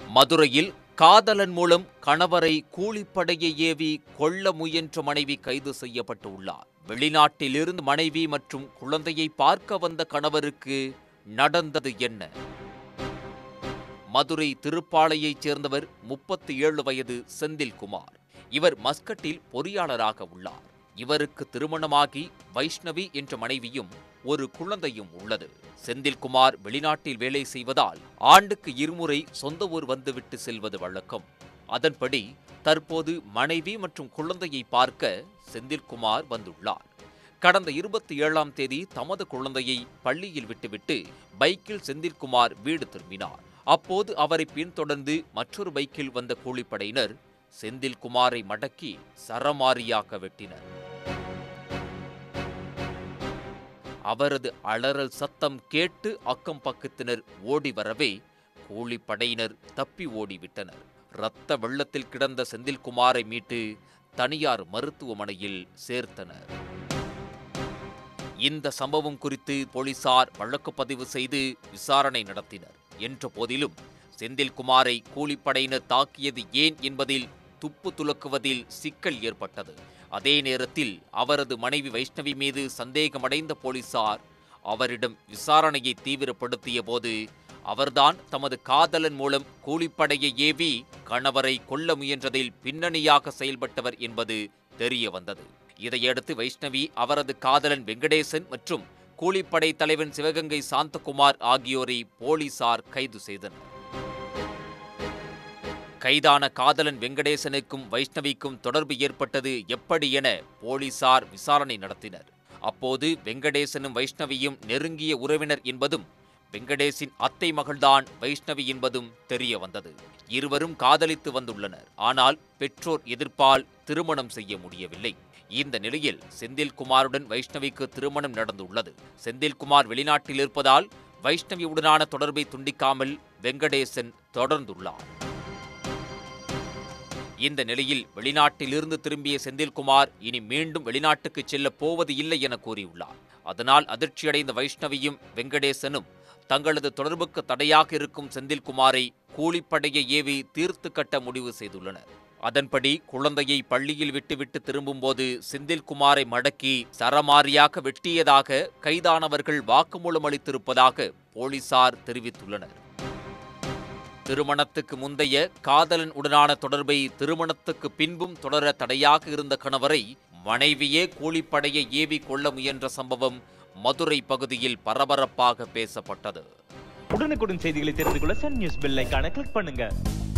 மதுரையில் காதலன் மூலம் கணவரை கூலிப்படையை ஏவி கொல்ல முயன்ற மனைவி கைது செய்யப்பட்டுள்ளார் வெளிநாட்டிலிருந்து மனைவி மற்றும் குழந்தையை பார்க்க வந்த கணவருக்கு நடந்தது என்ன மதுரை திருப்பாளையைச் சேர்ந்தவர் முப்பத்தி ஏழு வயது செந்தில்குமார் இவர் மஸ்கட்டில் பொறியாளராக உள்ளார் இவருக்கு திருமணமாகி வைஷ்ணவி என்ற மனைவியும் ஒரு குழந்தையும் உள்ளது செந்தில்குமார் வெளிநாட்டில் வேலை செய்வதால் ஆண்டுக்கு இருமுறை சொந்த ஊர் வந்துவிட்டு செல்வது வழக்கம் அதன்படி தற்போது மனைவி மற்றும் குழந்தையை பார்க்க செந்தில்குமார் வந்துள்ளார் கடந்த இருபத்தி ஏழாம் தேதி தமது குழந்தையை பள்ளியில் விட்டுவிட்டு பைக்கில் செந்தில்குமார் வீடு திரும்பினார் அப்போது அவரை பின்தொடர்ந்து மற்றொரு பைக்கில் வந்த கூலிப்படையினர் செந்தில்குமாரை மடக்கி சரமாரியாக வெட்டினர் அவரது அலறல் சத்தம் கேட்டு அக்கம் பக்கத்தினர் ஓடி வரவே கூலிப்படையினர் தப்பி ஓடிவிட்டனர் இரத்த வெள்ளத்தில் கிடந்த செந்தில்குமாரை மீட்டு தனியார் மருத்துவமனையில் சேர்த்தனர் இந்த சம்பவம் குறித்து போலீசார் வழக்கு பதிவு செய்து விசாரணை நடத்தினர் என்ற போதிலும் செந்தில்குமாரை கூலிப்படையினர் தாக்கியது ஏன் என்பதில் துப்பு துலக்குவதில் சிக்கல் ஏற்பட்டது அதே நேரத்தில் அவரது மனைவி வைஷ்ணவி மீது சந்தேகமடைந்த போலீசார் அவரிடம் விசாரணையை தீவிரப்படுத்திய போது அவர்தான் தமது காதலன் மூலம் கூலிப்படையை ஏவி கணவரை கொல்ல முயன்றதில் பின்னணியாக செயல்பட்டவர் என்பது தெரிய வந்தது இதையடுத்து வைஷ்ணவி அவரது காதலன் வெங்கடேசன் மற்றும் கூலிப்படை தலைவன் சிவகங்கை சாந்தகுமார் ஆகியோரை போலீசார் கைது செய்தனர் கைதான காதலன் வெங்கடேசனுக்கும் வைஷ்ணவிக்கும் தொடர்பு ஏற்பட்டது எப்படி என போலீசார் விசாரணை நடத்தினர் அப்போது வெங்கடேசனும் வைஷ்ணவியும் நெருங்கிய உறவினர் என்பதும் வெங்கடேஷின் அத்தை மகள்தான் வைஷ்ணவி என்பதும் தெரிய வந்தது இருவரும் காதலித்து வந்துள்ளனர் ஆனால் பெற்றோர் எதிர்ப்பால் திருமணம் செய்ய முடியவில்லை இந்த நிலையில் செந்தில்குமாருடன் வைஷ்ணவிக்கு திருமணம் நடந்துள்ளது செந்தில்குமார் வெளிநாட்டில் இருப்பதால் வைஷ்ணவியுடனான தொடர்பை துண்டிக்காமல் வெங்கடேசன் தொடர்ந்துள்ளார் இந்த நிலையில் வெளிநாட்டிலிருந்து திரும்பிய செந்தில்குமார் இனி மீண்டும் வெளிநாட்டுக்கு செல்ல போவது இல்லை என கூறியுள்ளார் அதனால் அதிர்ச்சியடைந்த வைஷ்ணவியும் வெங்கடேசனும் தங்களது தொடர்புக்கு தடையாக இருக்கும் செந்தில்குமாரை கூலிப்படையை ஏவி தீர்த்து கட்ட முடிவு செய்துள்ளனர் அதன்படி குழந்தையை பள்ளியில் விட்டுவிட்டு திரும்பும்போது செந்தில்குமாரை மடக்கி சரமாரியாக வெட்டியதாக கைதானவர்கள் வாக்குமூலம் அளித்திருப்பதாக போலீசார் தெரிவித்துள்ளனர் திருமணத்துக்கு முந்தைய காதலன் உடனான தொடர்பை திருமணத்துக்கு பின்பும் தொடர தடையாக இருந்த கணவரை மனைவியே கூலிப்படையை ஏவி கொள்ள முயன்ற சம்பவம் மதுரை பகுதியில் பரபரப்பாக பேசப்பட்டது உடனுக்குடன் செய்திகளை தெரிந்து கொள்ள சன் நியூஸ் பெல் ஐகானை கிளிக் பண்ணுங்க